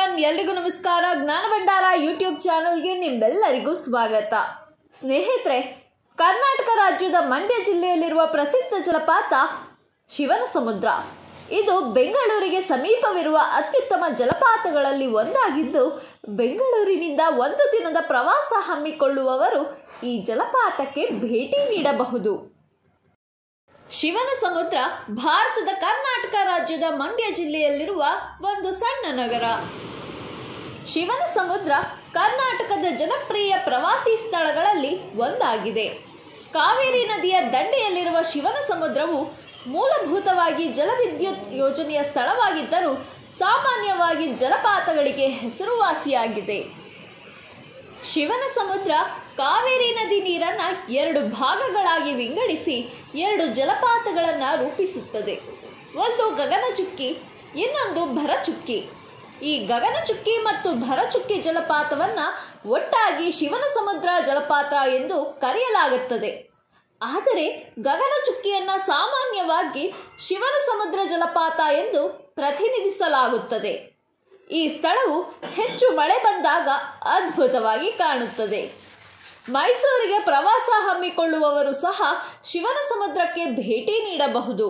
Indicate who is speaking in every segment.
Speaker 1: everyone ಎಲ್ರಿಗೂ ನಮಸ್ಕಾರ ಜ್ಞಾನ ಭಂಡಾರ ಯೂಟ್ಯೂಬ್ ಚಾನಲ್ಗೆ ನಿಮ್ಮೆಲ್ಲರಿಗೂ ಸ್ವಾಗತ ಸ್ನೇಹಿತರೆ ಕರ್ನಾಟಕ ರಾಜ್ಯದ ಮಂಡ್ಯ ಜಿಲ್ಲೆಯಲ್ಲಿರುವ ಪ್ರಸಿದ್ಧ ಜಲಪಾತ ಶಿವನ ಸಮುದ್ರ ಇದು ಬೆಂಗಳೂರಿಗೆ ಸಮೀಪವಿರುವ ಅತ್ಯುತ್ತಮ ಜಲಪಾತಗಳಲ್ಲಿ ಒಂದಾಗಿದ್ದು ಬೆಂಗಳೂರಿನಿಂದ ಒಂದು ದಿನದ ಪ್ರವಾಸ ಹಮ್ಮಿಕೊಳ್ಳುವವರು ಈ ಜಲಪಾತಕ್ಕೆ ಭೇಟಿ ನೀಡಬಹುದು ಶಿವನ ಸಮುದ್ರ ಭಾರತದ ಕರ್ನಾಟಕ ರಾಜ್ಯದ ಮಂಡ್ಯ ಜಿಲ್ಲೆಯಲ್ಲಿರುವ ಒಂದು ಸಣ್ಣ ನಗರ ಶಿವನ ಸಮುದ್ರ ಕರ್ನಾಟಕದ ಜನಪ್ರಿಯ ಪ್ರವಾಸಿ ಸ್ಥಳಗಳಲ್ಲಿ ಒಂದಾಗಿದೆ ಕಾವೇರಿ ನದಿಯ ದಂಡೆಯಲ್ಲಿರುವ ಶಿವನ ಸಮುದ್ರವು ಮೂಲಭೂತವಾಗಿ ಜಲವಿದ್ಯುತ್ ಯೋಜನೆಯ ಸ್ಥಳವಾಗಿದ್ದರೂ ಸಾಮಾನ್ಯವಾಗಿ ಜಲಪಾತಗಳಿಗೆ ಹೆಸರುವಾಸಿಯಾಗಿದೆ ಶಿವನ ಸಮುದ್ರ ಕಾವೇರಿ ನದಿ ನೀರನ್ನು ಎರಡು ಭಾಗಗಳಾಗಿ ವಿಂಗಡಿಸಿ ಎರಡು ಜಲಪಾತಗಳನ್ನು ರೂಪಿಸುತ್ತದೆ ಒಂದು ಗಗನಚುಕ್ಕಿ ಇನ್ನೊಂದು ಭರಚುಕ್ಕಿ ಈ ಗಗನಚುಕ್ಕಿ ಮತ್ತು ಭರಚುಕ್ಕಿ ಜಲಪಾತವನ್ನು ಒಟ್ಟಾಗಿ ಶಿವನ ಸಮುದ್ರ ಜಲಪಾತ ಎಂದು ಕರೆಯಲಾಗುತ್ತದೆ ಆದರೆ ಗಗನಚುಕ್ಕಿಯನ್ನು ಸಾಮಾನ್ಯವಾಗಿ ಶಿವನ ಸಮುದ್ರ ಜಲಪಾತ ಎಂದು ಪ್ರತಿನಿಧಿಸಲಾಗುತ್ತದೆ ಈ ಸ್ಥಳವು ಹೆಚ್ಚು ಮಳೆ ಬಂದಾಗ ಅದ್ಭುತವಾಗಿ ಕಾಣುತ್ತದೆ ಮೈಸೂರಿಗೆ ಪ್ರವಾಸ ಹಮ್ಮಿಕೊಳ್ಳುವವರು ಸಹ ಶಿವನ ಸಮುದ್ರಕ್ಕೆ ಭೇಟಿ ನೀಡಬಹುದು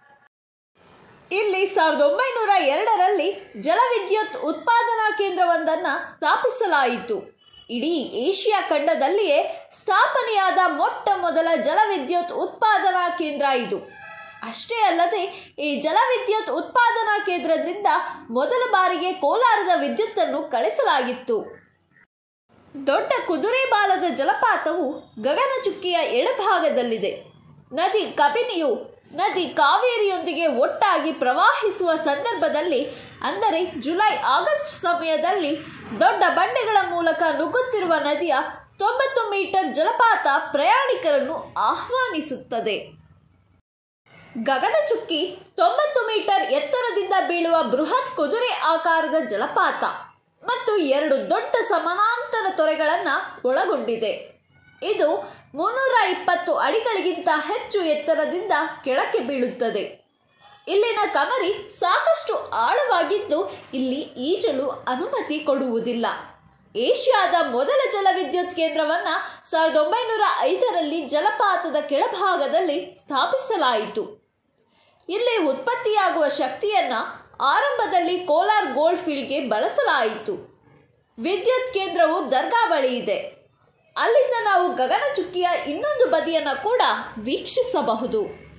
Speaker 1: ಇಲ್ಲಿ ಸಾವಿರದ ಒಂಬೈನೂರ ಎರಡರಲ್ಲಿ ಜಲವಿದ್ಯುತ್ ಉತ್ಪಾದನಾ ಕೇಂದ್ರವೊಂದನ್ನು ಸ್ಥಾಪಿಸಲಾಯಿತು ಇಡೀ ಏಷ್ಯಾ ಖಂಡದಲ್ಲಿಯೇ ಸ್ಥಾಪನೆಯಾದ ಮೊಟ್ಟ ಮೊದಲ ಜಲವಿದ್ಯುತ್ ಉತ್ಪಾದನಾ ಕೇಂದ್ರ ಇದು ಅಷ್ಟೇ ಅಲ್ಲದೆ ಈ ಜಲವಿದ್ಯುತ್ ಉತ್ಪಾದನಾ ಕೇಂದ್ರದಿಂದ ಮೊದಲ ಬಾರಿಗೆ ಕೋಲಾರದ ವಿದ್ಯುತ್ತನ್ನು ಕಳಿಸಲಾಗಿತ್ತು ದೊಡ್ಡ ಕುದುರೆ ಬಾಲದ ಜಲಪಾತವು ಗಗನಚುಕ್ಕಿಯ ಎಡಭಾಗದಲ್ಲಿದೆ ನದಿ ಕಬಿನಿಯು ನದಿ ಕಾವೇರಿಯೊಂದಿಗೆ ಒಟ್ಟಾಗಿ ಪ್ರವಾಹಿಸುವ ಸಂದರ್ಭದಲ್ಲಿ ಅಂದರೆ ಜುಲೈ ಆಗಸ್ಟ್ ಸಮಯದಲ್ಲಿ ದೊಡ್ಡ ಬಂಡೆಗಳ ಮೂಲಕ ನುಗ್ಗುತ್ತಿರುವ ನದಿಯ ತೊಂಬತ್ತು ಮೀಟರ್ ಜಲಪಾತ ಪ್ರಯಾಣಿಕರನ್ನು ಆಹ್ವಾನಿಸುತ್ತದೆ ಗಗನಚುಕ್ಕಿ ತೊಂಬತ್ತು ಮೀಟರ್ ಎತ್ತರದಿಂದ ಬೀಳುವ ಬೃಹತ್ ಕುದುರೆ ಆಕಾರದ ಜಲಪಾತ ಮತ್ತು ಎರಡು ದೊಡ್ಡ ಸಮಾನಾಂತರ ತೊರೆಗಳನ್ನು ಒಳಗೊಂಡಿದೆ ಇದು ಮುನ್ನೂರ ಇಪ್ಪತ್ತು ಅಡಿಗಳಿಗಿಂತ ಹೆಚ್ಚು ಎತ್ತರದಿಂದ ಕೆಳಕ್ಕೆ ಬೀಳುತ್ತದೆ ಇಲ್ಲಿನ ಕಮರಿ ಸಾಕಷ್ಟು ಆಳವಾಗಿದ್ದು ಇಲ್ಲಿ ಈಜಲು ಅನುಮತಿ ಕೊಡುವುದಿಲ್ಲ ಏಷ್ಯಾದ ಮೊದಲ ಜಲವಿದ್ಯುತ್ ಕೇಂದ್ರವನ್ನು ಸಾವಿರದ ಒಂಬೈನೂರ ಐದರಲ್ಲಿ ಜಲಪಾತದ ಕೆಳಭಾಗದಲ್ಲಿ ಸ್ಥಾಪಿಸಲಾಯಿತು ಇಲ್ಲಿ ಉತ್ಪತ್ತಿಯಾಗುವ ಶಕ್ತಿಯನ್ನು ಆರಂಭದಲ್ಲಿ ಕೋಲಾರ್ ಗೋಲ್ಡ್ ಫೀಲ್ಡ್ಗೆ ಬಳಸಲಾಯಿತು ವಿದ್ಯುತ್ ಕೇಂದ್ರವು ದರ್ಗಾ ಬಳಿ ಇದೆ ಅಲ್ಲಿಂದ ನಾವು ಗಗನಚುಕ್ಕಿಯ ಇನ್ನೊಂದು ಬದಿಯನ್ನು ಕೂಡ ವೀಕ್ಷಿಸಬಹುದು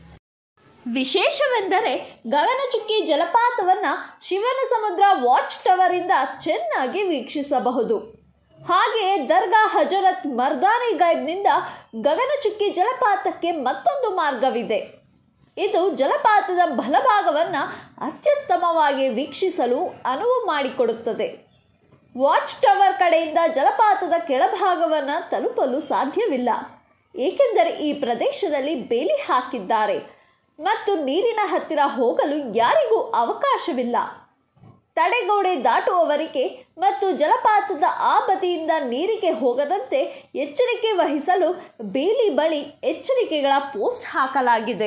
Speaker 1: ವಿಶೇಷವೆಂದರೆ ಗಗನಚುಕ್ಕಿ ಜಲಪಾತವನ್ನು ಶಿವನ ಸಮುದ್ರ ವಾಚ್ ಟವರಿಂದ ಚೆನ್ನಾಗಿ ವೀಕ್ಷಿಸಬಹುದು ಹಾಗೆಯೇ ದರ್ಗಾ ಹಜರತ್ ಮರ್ದಾನಿ ಗೈಡ್ನಿಂದ ಗಗನಚುಕ್ಕಿ ಜಲಪಾತಕ್ಕೆ ಮತ್ತೊಂದು ಮಾರ್ಗವಿದೆ ಇದು ಜಲಪಾತದ ಬಲಭಾಗವನ್ನು ಅತ್ಯುತ್ತಮವಾಗಿ ವೀಕ್ಷಿಸಲು ಅನುವು ಮಾಡಿಕೊಡುತ್ತದೆ ವಾಚ್ ಟವರ್ ಕಡೆಯಿಂದ ಜಲಪಾತದ ಕೆಳಭಾಗವನ್ನು ತಲುಪಲು ಸಾಧ್ಯವಿಲ್ಲ ಏಕೆಂದರೆ ಈ ಪ್ರದೇಶದಲ್ಲಿ ಬೇಲಿ ಹಾಕಿದ್ದಾರೆ ಮತ್ತು ನೀರಿನ ಹತ್ತಿರ ಹೋಗಲು ಯಾರಿಗೂ ಅವಕಾಶವಿಲ್ಲ ತಡೆಗೋಡೆ ದಾಟುವವರಿಗೆ ಮತ್ತು ಜಲಪಾತದ ಆ ಬದಿಯಿಂದ ನೀರಿಗೆ ಹೋಗದಂತೆ ಎಚ್ಚರಿಕೆ ವಹಿಸಲು ಬೇಲಿ ಬಳಿ ಎಚ್ಚರಿಕೆಗಳ ಪೋಸ್ಟ್ ಹಾಕಲಾಗಿದೆ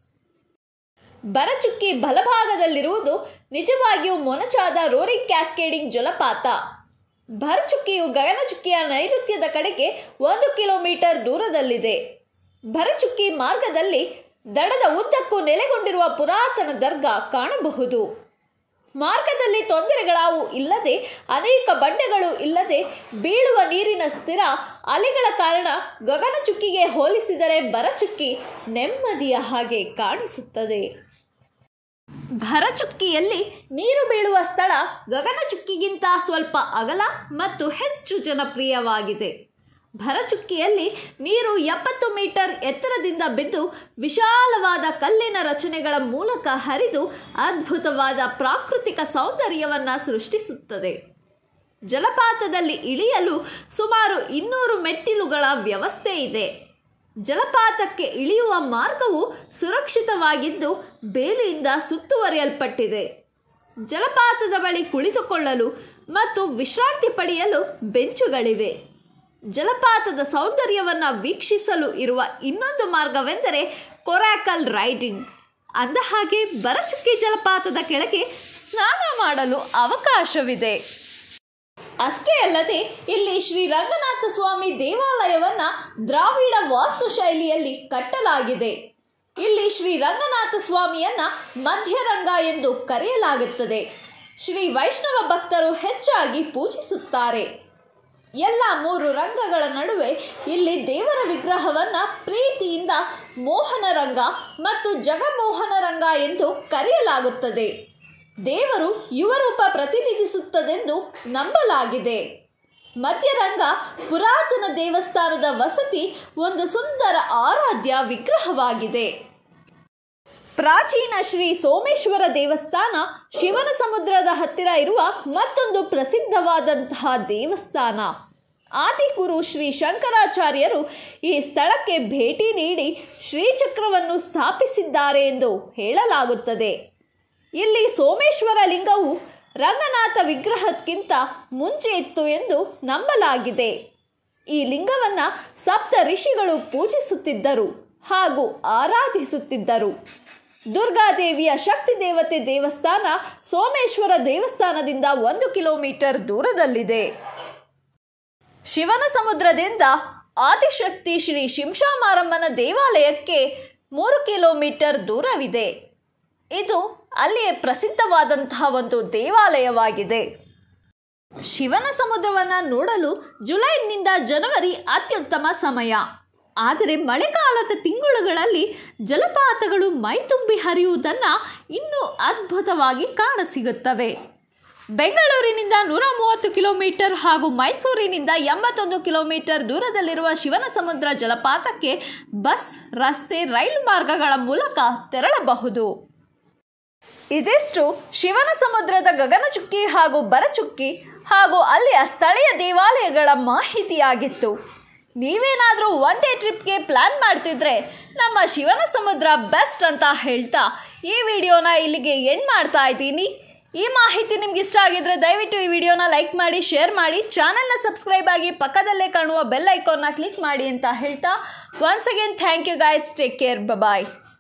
Speaker 1: ಬರಚುಕ್ಕಿ ಬಲಭಾಗದಲ್ಲಿರುವುದು ನಿಜವಾಗಿಯೂ ಮೊನಚಾದ ರೋರಿಂಗ್ ಕ್ಯಾಸ್ಕೇಡಿಂಗ್ ಜಲಪಾತ ಭರಚುಕ್ಕಿಯು ಗಗನಚುಕ್ಕಿಯ ನೈಋತ್ಯದ ಕಡೆಗೆ ಒಂದು ಕಿಲೋಮೀಟರ್ ದೂರದಲ್ಲಿದೆ ಭರಚುಕ್ಕಿ ಮಾರ್ಗದಲ್ಲಿ ದಡದ ಉದ್ದಕ್ಕೂ ನೆಲೆಗೊಂಡಿರುವ ಪುರಾತನ ದರ್ಗಾ ಕಾಣಬಹುದು ಮಾರ್ಗದಲ್ಲಿ ತೊಂದರೆಗಳಾವು ಇಲ್ಲದೆ ಅನೇಕ ಬಂಡೆಗಳು ಇಲ್ಲದೆ ಬೀಳುವ ನೀರಿನ ಸ್ಥಿರ ಅಲೆಗಳ ಕಾರಣ ಗಗನಚುಕ್ಕಿಗೆ ಹೋಲಿಸಿದರೆ ಬರಚುಕ್ಕಿ ನೆಮ್ಮದಿಯ ಹಾಗೆ ಕಾಣಿಸುತ್ತದೆ ಭರಚುಕ್ಕಿಯಲ್ಲಿ ನೀರು ಬೀಳುವ ಸ್ಥಳ ಗಗನಚುಕ್ಕಿಗಿಂತ ಸ್ವಲ್ಪ ಅಗಲ ಮತ್ತು ಹೆಚ್ಚು ಜನಪ್ರಿಯವಾಗಿದೆ ಭರಚುಕ್ಕಿಯಲ್ಲಿ ನೀರು ಎಪ್ಪತ್ತು ಮೀಟರ್ ಎತ್ತರದಿಂದ ಬಿದ್ದು ವಿಶಾಲವಾದ ಕಲ್ಲಿನ ರಚನೆಗಳ ಮೂಲಕ ಹರಿದು ಅದ್ಭುತವಾದ ಪ್ರಾಕೃತಿಕ ಸೌಂದರ್ಯವನ್ನು ಸೃಷ್ಟಿಸುತ್ತದೆ ಜಲಪಾತದಲ್ಲಿ ಇಳಿಯಲು ಸುಮಾರು ಇನ್ನೂರು ಮೆಟ್ಟಿಲುಗಳ ವ್ಯವಸ್ಥೆ ಇದೆ ಜಲಪಾತಕ್ಕೆ ಇಳಿಯುವ ಮಾರ್ಗವು ಸುರಕ್ಷಿತವಾಗಿದ್ದು ಬೇಲಿಯಿಂದ ಸುತ್ತುವರಿಯಲ್ಪಟ್ಟಿದೆ ಜಲಪಾತದ ಬಳಿ ಕುಳಿತುಕೊಳ್ಳಲು ಮತ್ತು ವಿಶ್ರಾಂತಿ ಪಡೆಯಲು ಬೆಂಚುಗಳಿವೆ ಜಲಪಾತದ ಸೌಂದರ್ಯವನ್ನು ವೀಕ್ಷಿಸಲು ಇರುವ ಇನ್ನೊಂದು ಮಾರ್ಗವೆಂದರೆ ಕೊರಾಕಲ್ ರೈಡಿಂಗ್ ಅಂದಹಾಗೆ ಬರಚುಕ್ಕಿ ಜಲಪಾತದ ಕೆಳಗೆ ಸ್ನಾನ ಮಾಡಲು ಅವಕಾಶವಿದೆ ಅಷ್ಟೇ ಅಲ್ಲದೆ ಇಲ್ಲಿ ಶ್ರೀ ರಂಗನಾಥ ಸ್ವಾಮಿ ದೇವಾಲಯವನ್ನ ದ್ರಾವಿಡ ವಾಸ್ತುಶೈಲಿಯಲ್ಲಿ ಕಟ್ಟಲಾಗಿದೆ ಇಲ್ಲಿ ಶ್ರೀ ರಂಗನಾಥ ಸ್ವಾಮಿಯನ್ನ ಮಧ್ಯರಂಗ ಎಂದು ಕರೆಯಲಾಗುತ್ತದೆ ಶ್ರೀ ವೈಷ್ಣವ ಭಕ್ತರು ಹೆಚ್ಚಾಗಿ ಪೂಜಿಸುತ್ತಾರೆ ಎಲ್ಲ ಮೂರು ರಂಗಗಳ ನಡುವೆ ಇಲ್ಲಿ ದೇವರ ವಿಗ್ರಹವನ್ನ ಪ್ರೀತಿಯಿಂದ ಮೋಹನ ರಂಗ ಮತ್ತು ಜಗಮೋಹನ ರಂಗ ಎಂದು ಕರೆಯಲಾಗುತ್ತದೆ ದೇವರು ಯುವರೂಪ ಪ್ರತಿನಿಧಿಸುತ್ತದೆಂದು ನಂಬಲಾಗಿದೆ ಮಧ್ಯರಂಗ ಪುರಾತನ ದೇವಸ್ಥಾನದ ವಸತಿ ಒಂದು ಸುಂದರ ಆರಾಧ್ಯ ವಿಗ್ರಹವಾಗಿದೆ ಪ್ರಾಚೀನ ಶ್ರೀ ಸೋಮೇಶ್ವರ ದೇವಸ್ಥಾನ ಶಿವನ ಸಮುದ್ರದ ಹತ್ತಿರ ಇರುವ ಮತ್ತೊಂದು ಪ್ರಸಿದ್ಧವಾದಂತಹ ದೇವಸ್ಥಾನ ಆದಿಗುರು ಶ್ರೀ ಶಂಕರಾಚಾರ್ಯರು ಈ ಸ್ಥಳಕ್ಕೆ ಭೇಟಿ ನೀಡಿ ಶ್ರೀಚಕ್ರವನ್ನು ಸ್ಥಾಪಿಸಿದ್ದಾರೆ ಎಂದು ಹೇಳಲಾಗುತ್ತದೆ ಇಲ್ಲಿ ಸೋಮೇಶ್ವರ ಲಿಂಗವು ರಂಗನಾಥ ವಿಗ್ರಹಕ್ಕಿಂತ ಮುಂಚೆ ಇತ್ತು ಎಂದು ನಂಬಲಾಗಿದೆ ಈ ಲಿಂಗವನ್ನು ಸಪ್ತ ಋಷಿಗಳು ಪೂಜಿಸುತ್ತಿದ್ದರು ಹಾಗೂ ಆರಾಧಿಸುತ್ತಿದ್ದರು ದುರ್ಗಾದೇವಿಯ ಶಕ್ತಿ ದೇವತೆ ದೇವಸ್ಥಾನ ಸೋಮೇಶ್ವರ ದೇವಸ್ಥಾನದಿಂದ ಒಂದು ಕಿಲೋಮೀಟರ್ ದೂರದಲ್ಲಿದೆ ಶಿವನ ಸಮುದ್ರದಿಂದ ಆದಿಶಕ್ತಿ ಶ್ರೀ ಶಿಂಷಾಮಾರಮ್ಮನ ದೇವಾಲಯಕ್ಕೆ ಮೂರು ಕಿಲೋಮೀಟರ್ ದೂರವಿದೆ ಇದು ಅಲ್ಲಿಯೇ ಪ್ರಸಿದ್ಧವಾದಂತಹ ಒಂದು ದೇವಾಲಯವಾಗಿದೆ ಶಿವನ ಸಮುದ್ರವನ್ನು ನೋಡಲು ಜುಲೈನಿಂದ ಜನವರಿ ಅತ್ಯುತ್ತಮ ಸಮಯ ಆದರೆ ಮಳೆಗಾಲದ ತಿಂಗಳುಗಳಲ್ಲಿ ಜಲಪಾತಗಳು ಮೈತುಂಬಿ ಹರಿಯುವುದನ್ನು ಇನ್ನೂ ಅದ್ಭುತವಾಗಿ ಕಾಣಸಿಗುತ್ತವೆ ಬೆಂಗಳೂರಿನಿಂದ ನೂರ ಮೂವತ್ತು ಕಿಲೋಮೀಟರ್ ಹಾಗೂ ಮೈಸೂರಿನಿಂದ ಎಂಬತ್ತೊಂದು ಕಿಲೋಮೀಟರ್ ದೂರದಲ್ಲಿರುವ ಶಿವನ ಸಮುದ್ರ ಜಲಪಾತಕ್ಕೆ ಬಸ್ ರಸ್ತೆ ರೈಲು ಮಾರ್ಗಗಳ ಮೂಲಕ ತೆರಳಬಹುದು ಇದಿಷ್ಟು ಶಿವನ ಸಮುದ್ರದ ಗಗನಚುಕ್ಕಿ ಹಾಗೂ ಬರಚುಕ್ಕಿ ಹಾಗೂ ಅಲ್ಲಿಯ ಸ್ಥಳೀಯ ದೇವಾಲಯಗಳ ಮಾಹಿತಿಯಾಗಿತ್ತು ನೀವೇನಾದರೂ ಒನ್ ಡೇ ಟ್ರಿಪ್ಗೆ ಪ್ಲ್ಯಾನ್ ಮಾಡ್ತಿದ್ರೆ ನಮ್ಮ ಶಿವನ ಸಮುದ್ರ ಬೆಸ್ಟ್ ಅಂತ ಹೇಳ್ತಾ ಈ ವಿಡಿಯೋನ ಇಲ್ಲಿಗೆ ಎಂಡ್ ಮಾಡ್ತಾ ಇದ್ದೀನಿ ಈ ಮಾಹಿತಿ ನಿಮ್ಗೆ ಇಷ್ಟ ಆಗಿದ್ರೆ ದಯವಿಟ್ಟು ಈ ವಿಡಿಯೋನ ಲೈಕ್ ಮಾಡಿ ಶೇರ್ ಮಾಡಿ ಚಾನಲ್ನ ಸಬ್ಸ್ಕ್ರೈಬ್ ಆಗಿ ಪಕ್ಕದಲ್ಲೇ ಕಾಣುವ ಬೆಲ್ ಐಕಾನ್ನ ಕ್ಲಿಕ್ ಮಾಡಿ ಅಂತ ಹೇಳ್ತಾ once again thank you guys take care bye